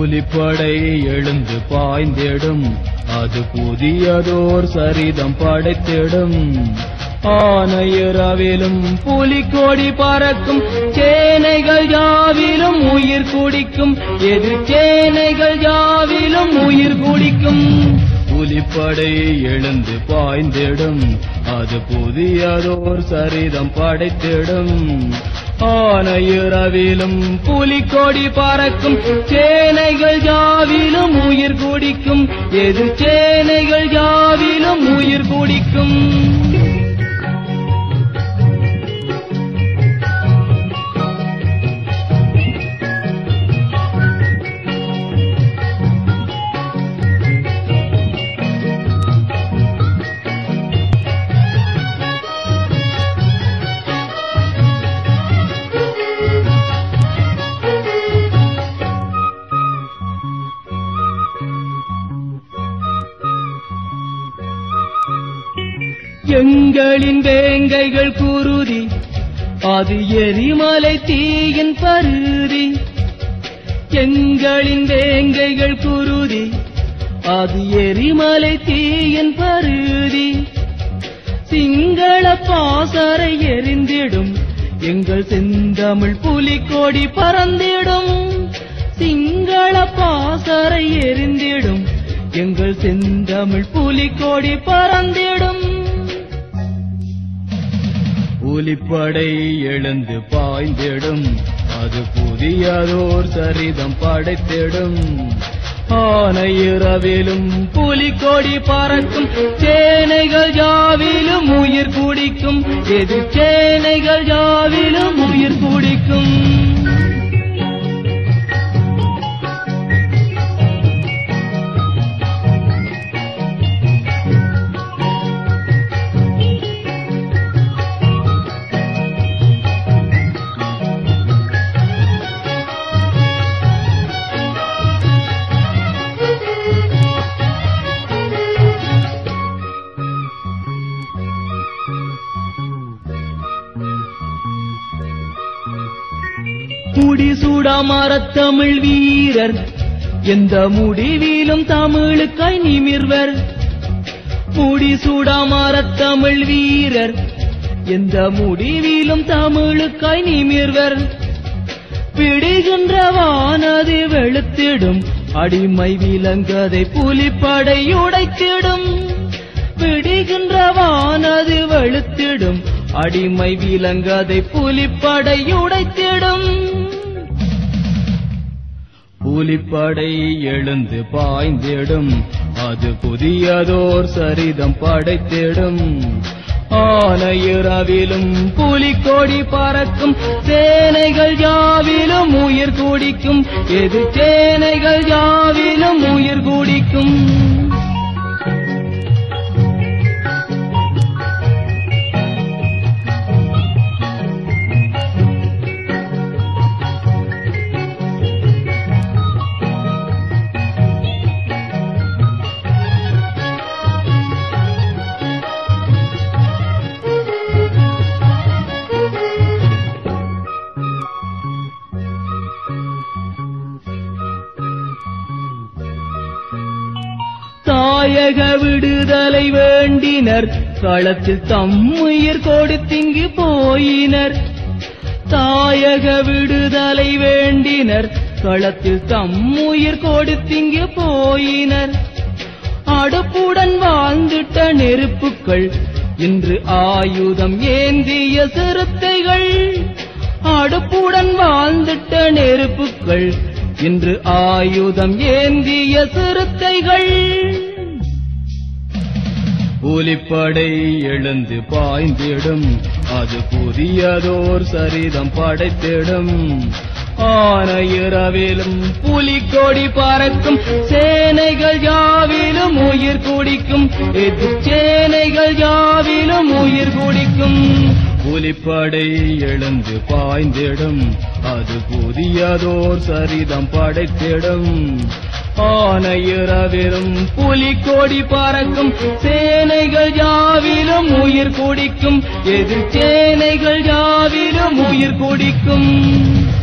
புலிப்படை எழுந்து பாய்ந்திடும் அது புதியதோர் சரிதம் படைத்திடும் ஆனையிரவிலும் புலிக்கொடி பறக்கும் சேனைகள் யாவிலும் உயிர் குடிக்கும் எதிர் சேனைகள் யாவிலும் உயிர் குடிக்கும் புலிப்படை எழுந்து பாய்ந்திடும் அது புதியதோர் சரிதம் படைத்திடும் ஆனையிரவிலும் புலிக்கொடி பறக்கும் சேனைகள் யாவிலும் உயிர் குடிக்கும் எது சேனைகள் யாவிலும் உயிர் குடிக்கும் எங்களின் வேங்கைகள் குருதி அது எரிமலை தீயின் பருதி எங்களின் வேங்கைகள் குருதி அது எரிமலை தீயின் பருதி சிங்கள பாசறை எரிந்திடும் எங்கள் செந்தமிழ் புலிக்கொடி பறந்திடும் சிங்கள பாசறை எரிந்திடும் எங்கள் செந்தமிழ் புலிக்கொடி பறந்திடும் புலிப்படை எழுந்து பாய்ந்திடும் அது புதியதோர் சரிதம் படைத்திடும் ஆனையிரவிலும் புலிக்கொடி பறக்கும் சேனைகள் யாவிலும் உயிர் குடிக்கும் எது சேனைகள் யாவிலும் உயிர் குடிக்கும் முடிசூடா மரத்தமிழ் வீரர் எந்த முடிவிலும் தமிழுக்காய் நிமிர்வர் முடிசூடா மரத்தமிழ் வீரர் எந்த முடிவிலும் தமிழுக்காய் நிமிர்வர் பிடிகின்ற வானது வெளுத்திடும் அடிமை விலங்கதை புலிப்படை உடைத்திடும் பிடிகின்ற வானது வெளுத்திடும் அடிமை விலங்கதை புலிப்படை உடைத்திடும் புலிப்படை எழுந்து பாய்ந்திடும் அது புதியதோர் சரிதம் படைத்திடும் ஆனையிரவிலும் புலிக்கொடி பறக்கும் சேனைகள் யாவிலும் உயிர் குடிக்கும் எது சேனைகள் யாவிலும் உயிர் குடிக்கும் தாயக விடுதலை வேண்டினர் களத்தில் தம்முயிர் கொடுத்திங்கு போயினர் தாயக விடுதலை வேண்டினர் களத்தில் தம்முயிர் கொடுத்திங்கு போயினர் அடுப்புடன் வாழ்ந்திட்ட நெருப்புக்கள் இன்று ஆயுதம் ஏந்திய சிறுத்தைகள் அடுப்புடன் வாழ்ந்திட்ட நெருப்புக்கள் இன்று ஆயுதம் ஏந்திய சிறுத்தைகள் புலிப்படை எழுந்து பாய்ந்திடும் அது புதியதோர் சரிதம் படைத்திடும் ஆனையிரவிலும் புலிக்கொடி பறக்கும் சேனைகள் யாவிலும் உயிர் குடிக்கும் எதிர் சேனைகள் யாவிலும் உயிர் குடிக்கும் புலிப்படை எழுந்து பாய்ந்திடும் அது புதியதோர் சரிதம் படைத்திடும் ஆனையிரவிலும் புலிக்கொடி பறக்கும் சேனைகள் யாவிலும் உயிர் குடிக்கும் எதிர் சேனைகள் யாவிலும் உயிர் குடிக்கும்